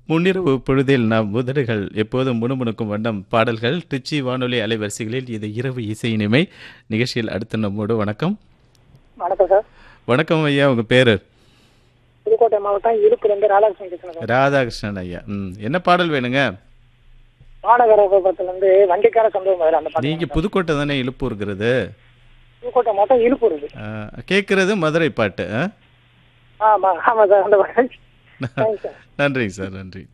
முன்னிரவு பொழுதில் நாம் உதடுகள் எப்போதும் முணுமுணுக்கும் வண்ணம் பாடல்கள் திருச்சி வானொலி அலைவரிசைகளில் இது இரவு இசை இனிமை நிகழ்ச்சியில் அடுத்த நம்மோடு வணக்கம் வணக்கம் சார் வணக்கம் ஐயா உங்கள் பேர் புதுக்கோட்டை மாவட்டம் இழுப்புலேருந்து ராதாகிருஷ்ணன் பேசுகிறேன் சார் ராதாகிருஷ்ணன் ஐயா ம் என்ன பாடல் வேணுங்க மாநகரத்துல இருந்து வண்டிக்கார சம்பவம் முதல்ல அந்த பாட்டு நீங்கள் புதுக்கோட்டை தானே இழுப்பூருங்கிறது புதுக்கோட்டை மாவட்டம் இழுப்பு இருக்கு கேட்குறது மதுரை பாட்டு ஆ? ஆமா ஆமா சார் அந்த பாட்டு தேங்க்ஸ் சார் நன்றிங்க சார் நன்றி